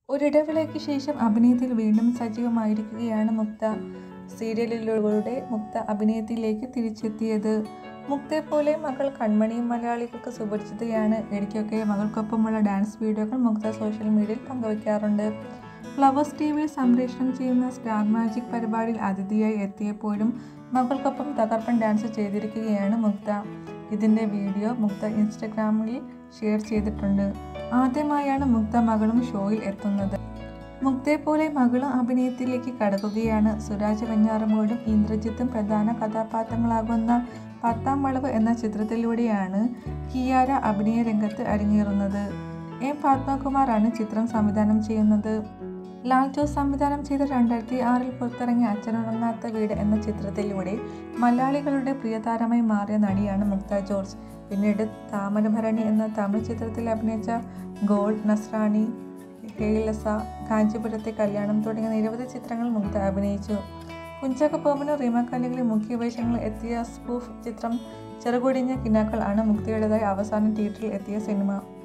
ഒരിടവേളയ്ക്ക് ശേഷം അഭിനയത്തിൽ വീണ്ടും സജീവമായിരിക്കുകയാണ് മുക്ത സീരിയലുകളുടെ മുക്ത അഭിനയത്തിലേക്ക് തിരിച്ചെത്തിയത് മുക്തയെപ്പോലെ മകൾ കൺമണിയും മലയാളികൾക്ക് സുപരിചിതയാണ് ഇടയ്ക്കൊക്കെ മകൾക്കൊപ്പമുള്ള ഡാൻസ് വീഡിയോകൾ മുക്ത സോഷ്യൽ മീഡിയയിൽ പങ്കുവയ്ക്കാറുണ്ട് ഫ്ലവേഴ്സ് ടി വിയിൽ സംപ്രേഷണം ചെയ്യുന്ന സ്റ്റാർ മാജിക് പരിപാടിയിൽ അതിഥിയായി എത്തിയപ്പോഴും മകൾക്കൊപ്പം തകർപ്പൻ ഡാൻസ് ചെയ്തിരിക്കുകയാണ് മുക്ത ഇതിൻ്റെ വീഡിയോ മുക്ത ഇൻസ്റ്റഗ്രാമിൽ ഷെയർ ചെയ്തിട്ടുണ്ട് ആദ്യമായാണ് മുക്ത മകളും ഷോയിൽ എത്തുന്നത് മുക്തയെപ്പോലെ മകളും അഭിനയത്തിലേക്ക് കടക്കുകയാണ് സുരാജ് വെഞ്ഞാറമൂടും ഇന്ദ്രജിത്തും പ്രധാന കഥാപാത്രങ്ങളാകുന്ന പത്താം വളവ് എന്ന ചിത്രത്തിലൂടെയാണ് കിയാര അഭിനയ രംഗത്ത് അരങ്ങേറുന്നത് എം പത്മകുമാറാണ് ചിത്രം സംവിധാനം ചെയ്യുന്നത് ലാൽ ജോസ് സംവിധാനം ചെയ്ത രണ്ടായിരത്തി ആറിൽ പുറത്തിറങ്ങിയ അച്ഛനുറങ്ങാത്ത വീട് എന്ന ചിത്രത്തിലൂടെ മലയാളികളുടെ പ്രിയതാരമായി മാറിയ നടിയാണ് മുക്ത ജോർജ് പിന്നീട് താമരഭരണി എന്ന തമിഴ് ചിത്രത്തിൽ അഭിനയിച്ച ഗോൾഡ് നസ്രാണി ഹേലസ കാഞ്ചീപുരത്തെ കല്യാണം തുടങ്ങിയ നിരവധി ചിത്രങ്ങൾ മുക്ത അഭിനയിച്ചു കുഞ്ചാക്ക ബോബനും റീമ കല്ലികളിൽ മുഖ്യ വേഷങ്ങളിൽ എത്തിയ സ്പൂഫ് ചിത്രം ചെറുകൊടിഞ്ഞ കിനാക്കൾ ആണ് മുക്തയുടേതായി അവസാനം തിയേറ്ററിൽ എത്തിയ സിനിമ